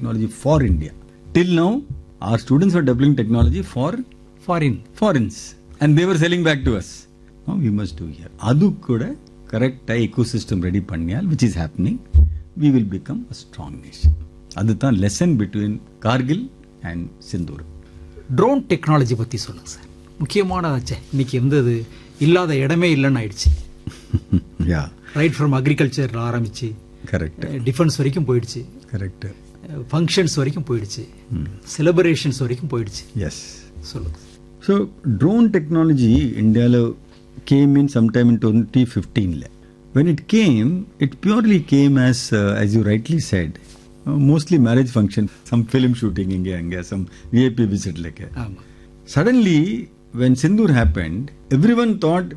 technology for India. Till now, our students were developing technology for foreign foreigners and they were selling back to us. Now we must do here. அது கூட கரெக்டாக ecosystem ready பண்ணியால் which is happening, we will become a strong nation. அதுதான் lesson between Kargil and Sindoor drone technology பற்றி சொல்லுங்க sir முக்கியமானதாச்சே இன்னைக்கு வந்து அது இல்லாத இடமே இல்லைன்னு ஆயிடுச்சு யா ரைட் ஃப்ரம் அக்ரிகல்ச்சர் ஆரம்பிச்சு கரெக்ட் டிஃபென்ஸ் வரைக்கும் போயிடுச்சு கரெக்ட் ஃபங்க்ஷன்ஸ் வரைக்கும் போயிடுச்சு செலிப்ரேஷன்ஸ் வரைக்கும் போயிடுச்சு எஸ் சொல்லுங்க So drone technology India came in sometime in 2015. When it came, it purely came as, uh, as you rightly said, uh, mostly marriage function, some film shooting inge ange, some VIP visit like. ஆமாம் Suddenly, when Sindoor happened, everyone thought